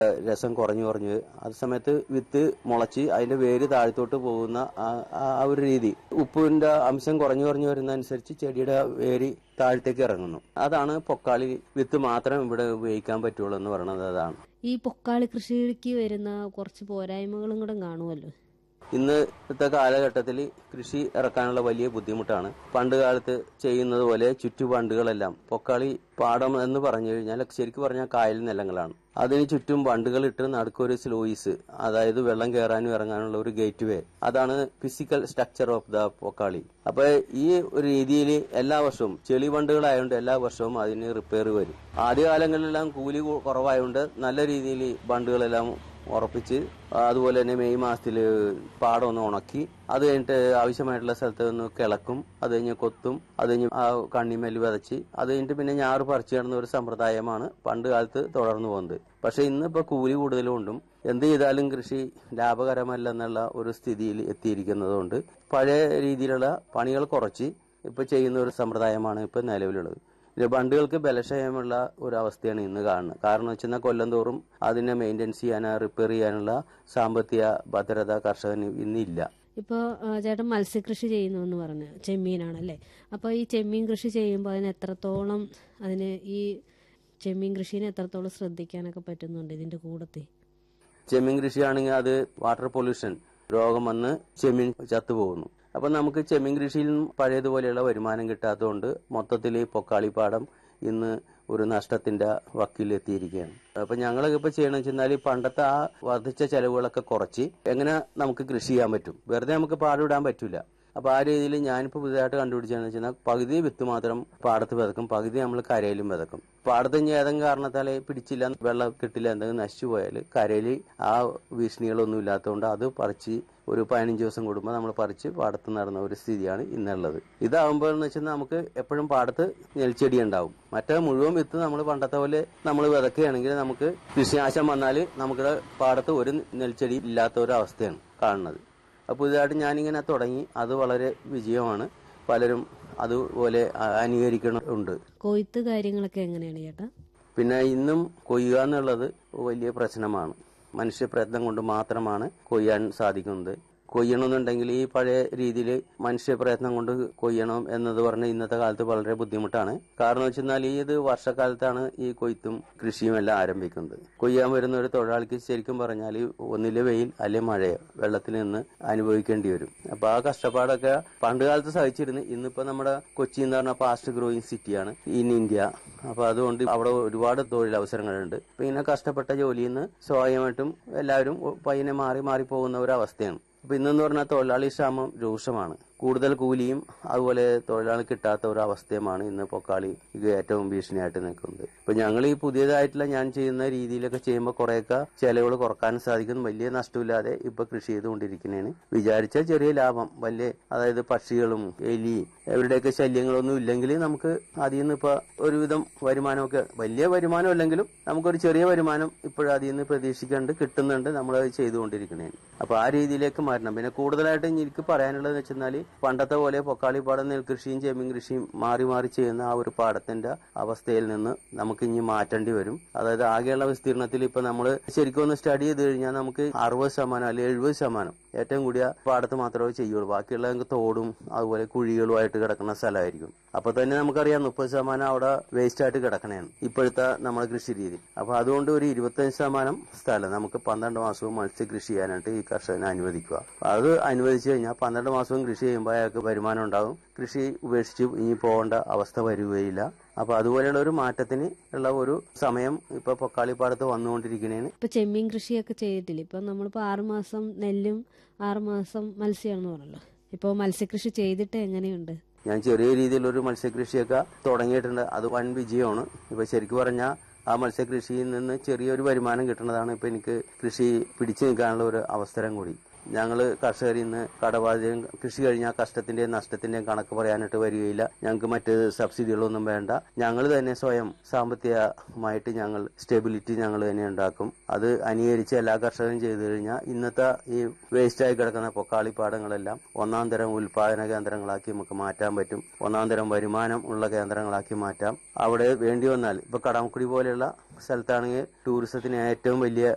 രസം കുറഞ്ഞു കുറഞ്ഞ് അത് സമയത്ത് വിത്ത് മുളച്ച് അതിന്റെ വേര് താഴത്തോട്ട് പോകുന്ന ആ- ആ- ആ ഒരു രീതി ഉപ്പിന്റെ അംശം കുറഞ്ഞു കുറഞ്ഞു വരുന്നതനുസരിച്ച് ചെടിയുടെ വേര് താഴത്തേക്ക് ഇറങ്ങുന്നു അതാണ് പൊക്കാളി വിത്ത് മാത്രം ഇവിടെ ഉപയോഗിക്കാൻ പറ്റുള്ളൂ എന്ന് പറയുന്നത് അതാണ് ഈ പൊക്കാളി കൃഷിക്ക് വരുന്ന കുറച്ച് പോരായ്മകളും കൂടെ കാണുമല്ലോ ഇന്നത്തെ കാലഘട്ടത്തിൽ കൃഷി ഇറക്കാനുള്ള വലിയ ബുദ്ധിമുട്ടാണ് പണ്ട് കാലത്ത് ചെയ്യുന്നത് പോലെ ചുറ്റുബണ്ടുകളെല്ലാം പൊക്കാളി പാടം എന്ന് പറഞ്ഞു കഴിഞ്ഞാൽ ശരിക്കും പറഞ്ഞാൽ കായൽ നിലങ്ങളാണ് അതിന് ചുറ്റും ബണ്ടുകൾ ഇട്ട് നടുക്കൊരു സ്ലോയിസ് അതായത് വെള്ളം കയറാനും ഇറങ്ങാനുള്ള ഒരു ഗേറ്റ് വേ അതാണ് physical structure of the Pokkali അപ്പൊ ഈ ഒരു രീതിയിൽ എല്ലാ വർഷവും ചെളി ബണ്ടുകളായതുകൊണ്ട് എല്ലാ വർഷവും അതിന് റിപ്പയർ വരും ആദ്യകാലങ്ങളിലെല്ലാം കൂലി കു- കുറവായതുകൊണ്ട് നല്ല രീതിയിൽ ബണ്ടുകളെല്ലാം ഉറപ്പിച്ച് അതുപോലെ തന്നെ മെയ് മാസത്തിൽ പാടം ഒന്ന് ഉണക്കി അത് കഴിഞ്ഞിട്ട് ആവശ്യമായിട്ടുള്ള സ്ഥലത്ത് ഒന്ന് കിളക്കും അത് കഴിഞ്ഞ് കൊത്തും അത് കഴിഞ്ഞ് ആ കണ്ണിമേൽ വിതച്ച് അത് കഴിഞ്ഞിട്ട് പിന്നെ ഞാറ് പറിച്ചു കിടന്ന ഒരു സമ്പ്രദായമാണ് പണ്ട് കാലത്ത് തുടർന്നു പോകുന്നത് പക്ഷെ ഇന്നിപ്പോ കൂലി കൂടുതലുകൊണ്ടും എന്ത് ചെയ്താലും കൃഷി ലാഭകരമല്ല എന്നുള്ള ഒരു സ്ഥിതിയിൽ എത്തിയിരിക്കുന്നതുകൊണ്ട് പഴയ രീതിയിലുള്ള പണികൾ കുറച്ച് ഇപ്പൊ ചെയ്യുന്ന ഒരു സമ്പ്രദായമാണ് ഇപ്പൊ നിലവിലുള്ളത് ഇത് ബണ്ടുകൾക്ക് ബലക്ഷയമുള്ള ഒരു അവസ്ഥയാണ് ഇന്ന് കാണുന്നത് കാരണം വെച്ചാൽ കൊല്ലം തോറും അതിനെ മെയിൻ്റെനൻസ് ചെയ്യാൻ റിപ്പയർ ചെയ്യാനുള്ള സാമ്പത്തിക ഭദ്രത കർഷകന് ഇന്നില്ല ഇപ്പോൾ ചേട്ടൻ മത്സ്യകൃഷി ചെയ്യുന്നു എന്ന് പറഞ്ഞു ചെമ്മീനാണല്ലേ അപ്പോൾ ഈ ചെമ്മീൻ കൃഷി ചെയ്യുമ്പോൾ അതിന് എത്രത്തോളം അതിന് ഈ ചെമ്മീൻ കൃഷിനെ എത്രത്തോളം ശ്രദ്ധിക്കാനൊക്കെ പറ്റുന്നുണ്ട് ഇതിന്റെ കൂടത്തിൽ ചെമ്മീൻ കൃഷിയാണെങ്കിൽ അത് വാട്ടർ പൊല്യൂഷൻ രോഗം വന്ന് ചെമ്മീൻ ചത്തുപോകുന്നു അപ്പൊ നമുക്ക് ചെമ്മീൻ കൃഷിയിൽ നിന്നും പഴയതുപോലെയുള്ള വരുമാനം കിട്ടാത്തതുകൊണ്ട് മൊത്തത്തിൽ ഈ പൊക്കാളിപ്പാടം ഇന്ന് ഒരു നഷ്ടത്തിന്റെ വക്കിൽ എത്തിയിരിക്കുകയാണ് അപ്പൊ ഞങ്ങളൊക്കെ ഇപ്പൊ ചെയ്യണമെന്ന് വെച്ചാൽ പണ്ടത്തെ ആ വർദ്ധിച്ച ചെലവുകളൊക്കെ കുറച്ച് എങ്ങനെ നമുക്ക് കൃഷി ചെയ്യാൻ പറ്റും വെറുതെ നമുക്ക് പാടിവിടാൻ പറ്റൂല അപ്പൊ ആ രീതിയിൽ ഞാനിപ്പോ പുതുതായിട്ട് കണ്ടുപിടിച്ചതെന്ന് വെച്ചാൽ പകുതി വിത്ത് മാത്രം പാടത്ത് വിതക്കും പകുതി നമ്മൾ കരയിലും വിതക്കും പാടത്ത് ഇനി ഏതെങ്കിലും കാരണത്താലെ പിടിച്ചില്ല വെള്ളം കിട്ടില്ല എന്തെങ്കിലും നശിച്ചു പോയാൽ കരയിൽ ആ ഭീഷണികളൊന്നും ഇല്ലാത്തതുകൊണ്ട് അത് പറിച്ച് ഒരു പതിനഞ്ച് ദിവസം കൂടുമ്പോൾ നമ്മൾ പറിച്ച് പാടത്ത് നടന്ന ഒരു സ്ഥിതിയാണ് ഇന്നുള്ളത് ഇതാവുമ്പോൾ എന്ന് വെച്ചാൽ നമുക്ക് എപ്പോഴും പാടത്ത് നെൽച്ചെടി ഉണ്ടാവും മറ്റേ മുഴുവൻ വിത്ത് നമ്മൾ പണ്ടത്തെ പോലെ നമ്മൾ വിതക്കുകയാണെങ്കിൽ നമുക്ക് കൃഷിനാശം വന്നാൽ നമുക്ക് പാടത്ത് ഒരു നെൽച്ചെടി ഇല്ലാത്ത ഒരു അവസ്ഥയാണ് കാണുന്നത് അപ്പോൾ പുതുതായിട്ട് ഞാനിങ്ങനെ തുടങ്ങി അത് വളരെ വിജയമാണ് പലരും അതുപോലെ അ- അനുകരിക്കണമുണ്ട് കൊയ്ത്ത് കാര്യങ്ങളൊക്കെ എങ്ങനെയാണ് ചേട്ടാ പിന്നെ ഇന്നും കൊയ്യുക എന്നുള്ളത് വലിയ പ്രശ്നമാണ് മനുഷ്യ പ്രയത്നം കൊണ്ട് മാത്രമാണ് കൊയ്യാൻ സാധിക്കുന്നത് കൊയ്യണമെന്നുണ്ടെങ്കിൽ ഈ പഴയ രീതിയിൽ മനുഷ്യ പ്രയത്നം കൊണ്ട് കൊയ്യണം എന്നത് പറഞ്ഞ് ഇന്നത്തെ കാലത്ത് വളരെ ബുദ്ധിമുട്ടാണ് കാരണം വെച്ചാൽ ഈ ഇത് വർഷക്കാലത്താണ് ഈ കൊയ്ത്തും കൃഷിയും എല്ലാം ആരംഭിക്കുന്നത് കൊയ്യാൻ വരുന്ന ഒരു തൊഴിലാളിക്ക് ശരിക്കും പറഞ്ഞാൽ ഒന്നിലെ വെയിൽ അല്ലെ മഴയോ വെള്ളത്തിൽ നിന്ന് അനുഭവിക്കേണ്ടി വരും അപ്പൊ ആ കഷ്ടപ്പാടൊക്കെ പണ്ട് കാലത്ത് സഹിച്ചിരുന്നു ഇന്നിപ്പോ നമ്മുടെ കൊച്ചി എന്ന് പറഞ്ഞ ഫാസ്റ്റ് ഗ്രോയിങ് സിറ്റിയാണ് ഇൻ ഇന്ത്യ അപ്പൊ അതുകൊണ്ട് അവിടെ ഒരുപാട് തൊഴിലവസരങ്ങളുണ്ട് അപ്പൊ ഇങ്ങനെ കഷ്ടപ്പെട്ട ജോലിയിൽ നിന്ന് സ്വാഭാവികമായിട്ടും എല്ലാവരും പയ്യനെ മാറി മാറി പോകുന്ന ഒരു അവസ്ഥയാണ് അപ്പൊ ഇന്നെന്ന് പറഞ്ഞാൽ തൊഴിലാളി ക്ഷാമം രൂക്ഷമാണ് കൂടുതൽ കൂലിയും അതുപോലെ തൊഴിലാളി കിട്ടാത്ത ഒരു അവസ്ഥയുമാണ് ഇന്ന് പൊക്കാളി ഇത് ഏറ്റവും ഭീഷണിയായിട്ട് നിൽക്കുന്നത് ഇപ്പൊ ഞങ്ങൾ ഈ പുതിയതായിട്ടുള്ള ഞാൻ ചെയ്യുന്ന രീതിയിലൊക്കെ ചെയ്യുമ്പോൾ കുറേയൊക്കെ ചെലവുകൾ കുറക്കാൻ സാധിക്കും വലിയ നഷ്ടമില്ലാതെ ഇപ്പൊ കൃഷി ചെയ്തുകൊണ്ടിരിക്കുന്നതാണ് വിചാരിച്ച ചെറിയ ലാഭം വലിയ അതായത് പക്ഷികളും എലി ഇവരുടെയൊക്കെ ശല്യങ്ങളൊന്നും ഇല്ലെങ്കിൽ നമുക്ക് അതിൽ നിന്ന് ഇപ്പൊ ഒരുവിധം വരുമാനമൊക്കെ വലിയ വരുമാനം അല്ലെങ്കിലും നമുക്കൊരു ചെറിയ വരുമാനം ഇപ്പോഴും അതിൽ നിന്ന് പ്രതീക്ഷിക്കാണ്ട് കിട്ടുന്നുണ്ട് നമ്മൾ അത് ചെയ്തുകൊണ്ടിരിക്കുന്നതാണ് അപ്പൊ ആ രീതിയിലേക്ക് മാറ്റണം പിന്നെ കൂടുതലായിട്ട് എനിക്ക് പറയാനുള്ളത് വെച്ചെന്നാൽ പണ്ടത്തെ പോലെ പൊക്കാളിപ്പാടം നെൽകൃഷിയും ചെമ്മീൻ കൃഷിയും മാറി മാറി ചെയ്യുന്ന ആ ഒരു പാടത്തിന്റെ അവസ്ഥയിൽ നിന്ന് നമുക്ക് ഇനി മാറ്റേണ്ടി വരും അതായത് ആകെയുള്ള വിസ്തീർണത്തിൽ ഇപ്പൊ നമ്മൾ ശരിക്കും ഒന്ന് സ്റ്റഡി ചെയ്ത് കഴിഞ്ഞാൽ നമുക്ക് അറുപത് ശതമാനം അല്ലെങ്കിൽ എഴുപത് ശതമാനം ഏറ്റവും കൂടിയ പാടത്ത് മാത്രമേ ചെയ്യുള്ളൂ ബാക്കിയുള്ള നമുക്ക് തോടും അതുപോലെ കുഴികളുമായിട്ട് കിടക്കുന്ന സ്ഥലമായിരിക്കും അപ്പൊ തന്നെ നമുക്കറിയാം മുപ്പത് ശതമാനം അവിടെ വേസ്റ്റ് ആയിട്ട് കിടക്കണേണ് ഇപ്പോഴത്തെ നമ്മുടെ കൃഷി രീതി അപ്പൊ അതുകൊണ്ട് ഒരു ഇരുപത്തഞ്ച് ശതമാനം സ്ഥലം നമുക്ക് പന്ത്രണ്ട് മാസവും മത്സ്യ കൃഷി ചെയ്യാനായിട്ട് ഈ കർഷകനെ അനുവദിക്കുക അത് അനുവദിച്ചു കഴിഞ്ഞാൽ പന്ത്രണ്ട് മാസവും കൃഷി ചെയ്യുമ്പോൾ അയാൾക്ക് വരുമാനം ഉണ്ടാവും കൃഷി ഉപേക്ഷിച്ച് ഇനി പോകേണ്ട അവസ്ഥ വരികയില്ല അപ്പൊ അതുപോലെയുള്ള ഒരു മാറ്റത്തിന് ഉള്ള ഒരു സമയം ഇപ്പൊ പൊക്കാളിപ്പാടത്ത് വന്നുകൊണ്ടിരിക്കുന്നതാണ് ഇപ്പൊ ചെമ്മീൻ കൃഷിയൊക്കെ ചെയ്തിട്ടില്ല ഇപ്പൊ നമ്മളിപ്പോ ആറുമാസം നെല്ലും ആറുമാസം മത്സ്യമാണെന്ന് പറഞ്ഞല്ലോ ഇപ്പൊ മത്സ്യകൃഷി ചെയ്തിട്ട് എങ്ങനെയുണ്ട് ഞാൻ ചെറിയ രീതിയിലൊരു മത്സ്യകൃഷിയൊക്കെ തുടങ്ങിയിട്ടുണ്ട് അത് വൻ വിജയമാണ് ഇപ്പൊ ശരിക്കും പറഞ്ഞാൽ ആ മത്സ്യകൃഷിയിൽ നിന്ന് ചെറിയൊരു വരുമാനം കിട്ടുന്നതാണ് ഇപ്പൊ എനിക്ക് കൃഷി പിടിച്ചു നിൽക്കാനുള്ള ഒരു അവസരം കൂടി ഞങ്ങൾ കർഷകരിൽ നിന്ന് കടബാധ്യതയും കൃഷി കഴിഞ്ഞാൽ കഷ്ടത്തിന്റെയും നഷ്ടത്തിന്റെയും കണക്ക് പറയാനായിട്ട് വരികയില്ല ഞങ്ങൾക്ക് മറ്റ് സബ്സിഡികളൊന്നും വേണ്ട ഞങ്ങൾ തന്നെ സ്വയം സാമ്പത്തികമായിട്ട് ഞങ്ങൾ സ്റ്റെബിലിറ്റി ഞങ്ങൾ തന്നെ ഉണ്ടാക്കും അത് അനുകരിച്ച് എല്ലാ കർഷകരും ചെയ്തു കഴിഞ്ഞാൽ ഇന്നത്തെ ഈ വേസ്റ്റായി കിടക്കുന്ന പൊക്കാളിപ്പാടങ്ങളെല്ലാം ഒന്നാം തരം ഉൽപാദന കേന്ദ്രങ്ങളാക്കി നമുക്ക് മാറ്റാൻ പറ്റും ഒന്നാം തരം വരുമാനം ഉള്ള കേന്ദ്രങ്ങളാക്കി മാറ്റാം അവിടെ വേണ്ടി വന്നാൽ ഇപ്പൊ കടമക്കുടി പോലെയുള്ള സ്ഥലത്താണെങ്കിൽ ടൂറിസത്തിന് ഏറ്റവും വലിയ